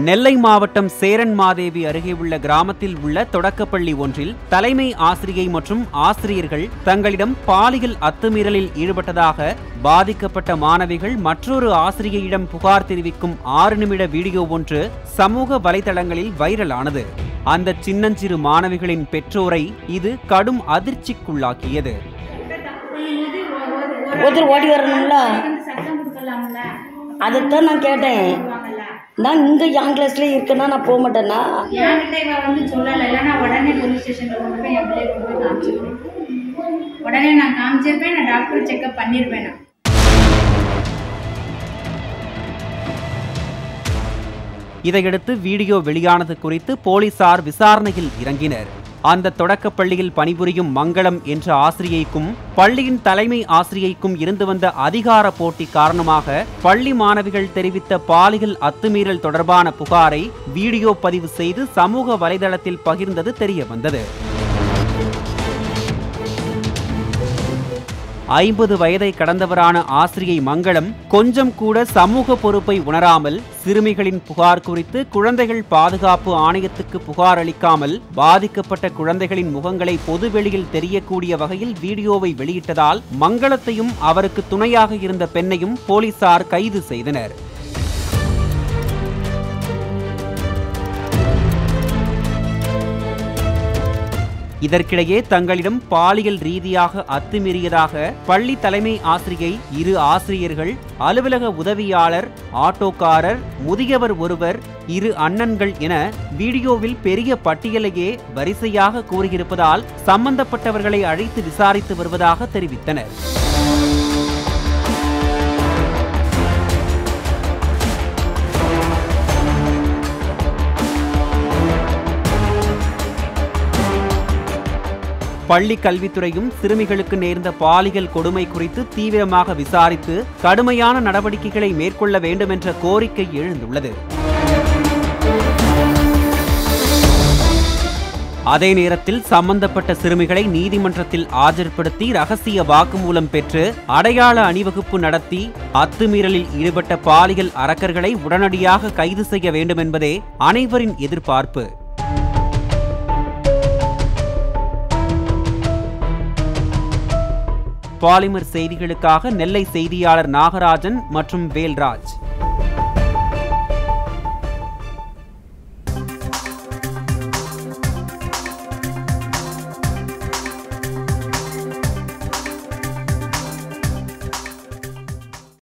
நெல்லை மாவட்டம் சேரன் மாதேவி அருகே உள்ள கிராமத்தில் உள்ள தொடக்கப்பள்ளி ஒன்றில் தலைமை ஆசிரியை மற்றும் ஆசிரியர்கள் தங்களிடம் பாலியல் அத்துமீறலில் ஈடுபட்டதாக பாதிக்கப்பட்ட மாணவிகள் மற்றொரு ஆசிரியையிடம் புகார் தெரிவிக்கும் ஆறு நிமிட வீடியோ ஒன்று சமூக வலைதளங்களில் வைரலானது அந்த சின்னஞ்சிறு மாணவிகளின் பெற்றோரை இது கடும் அதிர்ச்சிக்குள்ளாக்கியது ஒருத்தர் ஓடி வரணும்ல சட்டம் கொடுக்கலாம்ல அதைத்தான் நான் கேட்டேன் சொல்லுவாங்கல்ல நான் இங்கே என் கிளாஸ்ல இருக்கேன்னா நான் போக மாட்டேன்னா என்கிட்ட இவ வந்து சொல்லலை இல்லைன்னா உடனே போலீஸ் ஸ்டேஷனில் கொண்டு போய் என் பிள்ளைய கொண்டு போய் காமிச்சிருப்பேன் உடனே நான் காமிச்சிருப்பேன் நான் டாக்டர் செக்அப் பண்ணியிருப்பேன் நான் இதையடுத்து வீடியோ வெளியானது குறித்து போலீசார் விசாரணையில் இறங்கினர் அந்த தொடக்கப் பள்ளியில் பணிபுரியும் மங்களம் என்ற ஆசிரியைக்கும் பள்ளியின் தலைமை ஆசிரியைக்கும் இருந்து வந்த அதிகார போட்டி காரணமாக பள்ளி மாணவிகள் தெரிவித்த பாலியல் அத்துமீறல் தொடர்பான புகாரை வீடியோ பதிவு செய்து சமூக வலைதளத்தில் பகிர்ந்தது தெரிய வந்தது ஐம்பது வயதை கடந்தவரான ஆசிரியை மங்களம் கொஞ்சம் கூட சமூக பொறுப்பை உணராமல் சிறுமிகளின் புகார் குறித்து குழந்தைகள் பாதுகாப்பு ஆணையத்துக்கு புகார் அளிக்காமல் பாதிக்கப்பட்ட குழந்தைகளின் முகங்களை பொதுவெளியில் தெரியக்கூடிய வகையில் வீடியோவை வெளியிட்டதால் மங்களத்தையும் அவருக்கு துணையாக இருந்த பெண்ணையும் போலீசார் கைது செய்தனர் இதற்கிடையே தங்களிடம் பாலியல் ரீதியாக அத்துமீறியதாக பள்ளி தலைமை ஆசிரியை இரு ஆசிரியர்கள் அலுவலக உதவியாளர் ஆட்டோக்காரர் முதியவர் ஒருவர் இரு அண்ணன்கள் என வீடியோவில் பெரிய பட்டியலையே வரிசையாக கூறியிருப்பதால் சம்பந்தப்பட்டவர்களை அழைத்து விசாரித்து வருவதாக தெரிவித்தனர் பள்ளி கல்வித்துறையும் சிறுமிகளுக்கு நேர்ந்த பாலியல் கொடுமை குறித்து தீவிரமாக விசாரித்து கடுமையான நடவடிக்கைகளை மேற்கொள்ள வேண்டும் என்ற கோரிக்கை எழுந்துள்ளது அதே நேரத்தில் சம்பந்தப்பட்ட சிறுமிகளை நீதிமன்றத்தில் ஆஜர்படுத்தி ரகசிய வாக்குமூலம் பெற்று அடையாள அணிவகுப்பு நடத்தி அத்துமீறலில் ஈடுபட்ட பாலியல் அரக்கர்களை உடனடியாக கைது செய்ய வேண்டும் என்பதே அனைவரின் எதிர்பார்ப்பு பாலிமர் செய்திகளுக்காக நெல்லை செய்தியாளர் நாகராஜன் மற்றும் வேல்ராஜ்